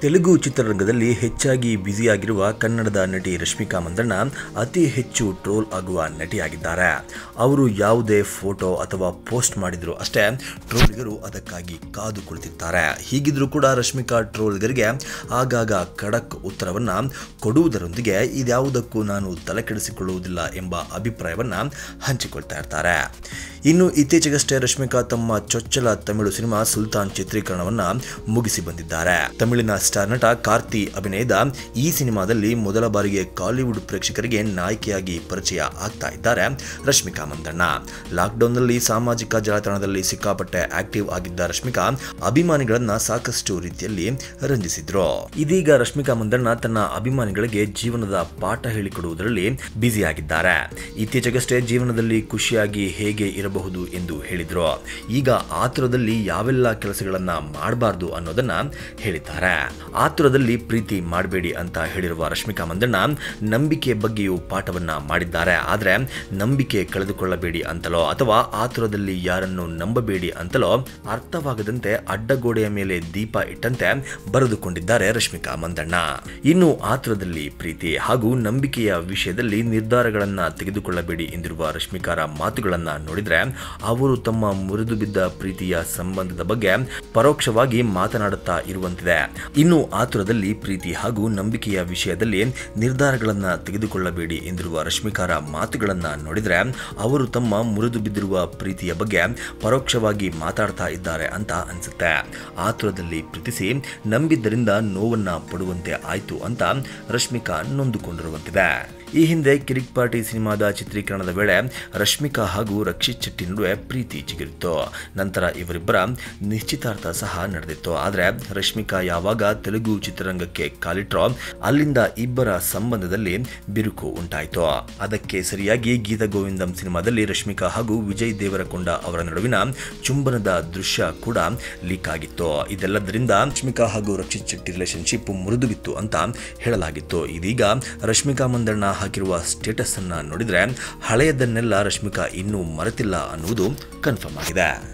ತೆಲುಗು ಚಿತ್ರರಂಗದಲ್ಲಿ ಹೆಚ್ಚಾಗಿ ಬ್ಯುಸಿಯಾಗಿರುವ ಕನ್ನಡದ ನಟಿ ರಶ್ಮಿಕಾ ಮಂದಣ್ಣ ಅತಿ ಹೆಚ್ಚು ಟ್ರೋಲ್ ಆಗುವ ನಟಿಯಾಗಿದ್ದಾರೆ ಅವರು ಯಾವುದೇ ಫೋಟೋ ಅಥವಾ ಪೋಸ್ಟ್ ಮಾಡಿದ್ರು ಅಷ್ಟೇ ಟ್ರೋಲಿಗರು ಅದಕ್ಕಾಗಿ ಕಾದು ಕುಳಿತಿರ್ತಾರೆ ಹೀಗಿದ್ರೂ ಕೂಡ ರಶ್ಮಿಕಾ ಟ್ರೋಲ್ಗರಿಗೆ ಆಗಾಗ ಖಡಕ್ ಉತ್ತರವನ್ನ ಕೊಡುವುದರೊಂದಿಗೆ ಇದ್ಯಾವುದಕ್ಕೂ ನಾನು ತಲೆಕೆಡಿಸಿಕೊಳ್ಳುವುದಿಲ್ಲ ಎಂಬ ಅಭಿಪ್ರಾಯವನ್ನ ಹಂಚಿಕೊಳ್ತಾ ಇರ್ತಾರೆ ಇನ್ನು ಇತ್ತೀಚೆಗಷ್ಟೇ ರಶ್ಮಿಕಾ ತಮ್ಮ ಚೊಚ್ಚಲ ತಮಿಳು ಸಿನಿಮಾ ಸುಲ್ತಾನ್ ಚಿತ್ರೀಕರಣವನ್ನ ಮುಗಿಸಿ ಬಂದಿದ್ದಾರೆ ತಮಿಳಿನ ಸ್ಟಾರ್ ನಟ ಕಾರ್ತಿ ಅಭಿನಯದ ಈ ಸಿನಿಮಾದಲ್ಲಿ ಮೊದಲ ಬಾರಿಗೆ ಕಾಲಿವುಡ್ ಪ್ರೇಕ್ಷಕರಿಗೆ ನಾಯಕಿಯಾಗಿ ಪರಿಚಯ ಆಗ್ತಾ ಇದ್ದಾರೆ ರಶ್ಮಿಕಾ ಮಂದಣ್ಣ ಲಾಕ್ಡೌನ್ನಲ್ಲಿ ಸಾಮಾಜಿಕ ಜಾಲತಾಣದಲ್ಲಿ ಸಿಕ್ಕಾಪಟ್ಟೆ ಆಕ್ಟಿವ್ ಆಗಿದ್ದ ರಶ್ಮಿಕಾ ಅಭಿಮಾನಿಗಳನ್ನ ಸಾಕಷ್ಟು ರೀತಿಯಲ್ಲಿ ರಂಜಿಸಿದ್ರು ಇದೀಗ ರಶ್ಮಿಕಾ ಮಂದಣ್ಣ ತನ್ನ ಅಭಿಮಾನಿಗಳಿಗೆ ಜೀವನದ ಪಾಠ ಹೇಳಿಕೊಡುವುದರಲ್ಲಿ ಬ್ಯುಸಿಯಾಗಿದ್ದಾರೆ ಇತ್ತೀಚೆಗಷ್ಟೇ ಜೀವನದಲ್ಲಿ ಖುಷಿಯಾಗಿ ಹೇಗೆ ಇರಬಹುದು ಎಂದು ಹೇಳಿದ್ರು ಈಗ ಆತುರದಲ್ಲಿ ಯಾವೆಲ್ಲ ಕೆಲಸಗಳನ್ನ ಮಾಡಬಾರ್ದು ಅನ್ನೋದನ್ನ ಹೇಳಿದ್ದಾರೆ ಆತುರದಲ್ಲಿ ಪ್ರೀತಿ ಮಾಡಬೇಡಿ ಅಂತ ಹೇಳಿರುವ ರಶ್ಮಿಕಾ ಮಂದಣ್ಣ ನಂಬಿಕೆ ಬಗ್ಗೆಯೂ ಪಾಠವನ್ನ ಮಾಡಿದ್ದಾರೆ ಆದ್ರೆ ನಂಬಿಕೆ ಕಳೆದುಕೊಳ್ಳಬೇಡಿ ಅಂತಲೋ ಅಥವಾ ಆತುರದಲ್ಲಿ ಯಾರನ್ನು ನಂಬಬೇಡಿ ಅಂತಲೋ ಅರ್ಥವಾಗದಂತೆ ಅಡ್ಡಗೋಡೆಯ ಮೇಲೆ ದೀಪ ಇಟ್ಟಂತೆ ಬರೆದುಕೊಂಡಿದ್ದಾರೆ ರಶ್ಮಿಕಾ ಮಂದಣ್ಣ ಇನ್ನು ಆತುರದಲ್ಲಿ ಪ್ರೀತಿ ಹಾಗೂ ನಂಬಿಕೆಯ ವಿಷಯದಲ್ಲಿ ನಿರ್ಧಾರಗಳನ್ನ ತೆಗೆದುಕೊಳ್ಳಬೇಡಿ ಎಂದಿರುವ ರಶ್ಮಿಕಾರ ಮಾತುಗಳನ್ನ ನೋಡಿದ್ರೆ ಅವರು ತಮ್ಮ ಮುರಿದು ಬಿದ್ದ ಪ್ರೀತಿಯ ಸಂಬಂಧದ ಬಗ್ಗೆ ಪರೋಕ್ಷವಾಗಿ ಮಾತನಾಡುತ್ತಾ ಇರುವಂತಿದೆ ಇನ್ನು ಆತುರದಲ್ಲಿ ಪ್ರೀತಿ ಹಾಗೂ ನಂಬಿಕೆಯ ವಿಷಯದಲ್ಲಿ ನಿರ್ಧಾರಗಳನ್ನ ತೆಗೆದುಕೊಳ್ಳಬೇಡಿ ಎಂದಿರುವ ರಶ್ಮಿಕಾರ ಮಾತುಗಳನ್ನ ನೋಡಿದ್ರೆ ಅವರು ತಮ್ಮ ಮುರಿದು ಬಿದ್ದಿರುವ ಪ್ರೀತಿಯ ಬಗ್ಗೆ ಪರೋಕ್ಷವಾಗಿ ಮಾತಾಡ್ತಾ ಇದ್ದಾರೆ ಅಂತ ಅನ್ಸುತ್ತೆ ಆತುರದಲ್ಲಿ ಪ್ರೀತಿಸಿ ನಂಬಿದ್ದರಿಂದ ನೋವನ್ನ ಪಡುವಂತೆ ಆಯ್ತು ಅಂತ ರಶ್ಮಿಕಾ ನೊಂದುಕೊಂಡಿರುವಂತಿದೆ ಈ ಹಿಂದೆ ಕಿರಿಕ್ ಪಾರ್ಟಿ ಸಿನಿಮಾದ ಚಿತ್ರೀಕರಣದ ವೇಳೆ ರಶ್ಮಿಕಾ ಹಾಗೂ ರಕ್ಷಿತ್ ಶೆಟ್ಟಿ ನಡುವೆ ಪ್ರೀತಿ ಚಿಗುರಿತ್ತು ನಂತರ ಇವರಿಬ್ಬರ ನಿಶ್ಚಿತಾರ್ಥ ಸಹ ನಡೆದಿತ್ತು ಆದರೆ ರಶ್ಮಿಕಾ ಯಾವಾಗ ತೆಲುಗು ಚಿತ್ರರಂಗಕ್ಕೆ ಕಾಲಿಟ್ರೋ ಅಲ್ಲಿಂದ ಇಬ್ಬರ ಸಂಬಂಧದಲ್ಲಿ ಬಿರುಕು ಉಂಟಾಯಿತು ಅದಕ್ಕೆ ಸರಿಯಾಗಿ ಗೀತ ಗೋವಿಂದಂ ಸಿನಿಮಾದಲ್ಲಿ ರಶ್ಮಿಕಾ ಹಾಗೂ ವಿಜಯ್ ದೇವರಕೊಂಡ ಅವರ ನಡುವಿನ ಚುಂಬನದ ದೃಶ್ಯ ಕೂಡ ಲೀಕ್ ಆಗಿತ್ತು ಇದೆಲ್ಲದರಿಂದ ರಶ್ಮಿಕಾ ಹಾಗೂ ರಕ್ಷಿತ್ ಶೆಟ್ಟಿ ರಿಲೇಶನ್ಶಿಪ್ ಮುರಿದು ಬಿತ್ತು ಅಂತ ಹೇಳಲಾಗಿತ್ತು ಇದೀಗ ರಶ್ಮಿಕಾ ಮಂದಣ್ಣ ಹಾಕಿರುವ ಸ್ಟೇಟಸ್ ಅನ್ನ ನೋಡಿದ್ರೆ ಹಳೆಯದನ್ನೆಲ್ಲ ರಶ್ಮಿಕಾ ಇನ್ನೂ ಮರೆತಿಲ್ಲ ಅನ್ನುವುದು ಕನ್ಫರ್ಮ್ ಆಗಿದೆ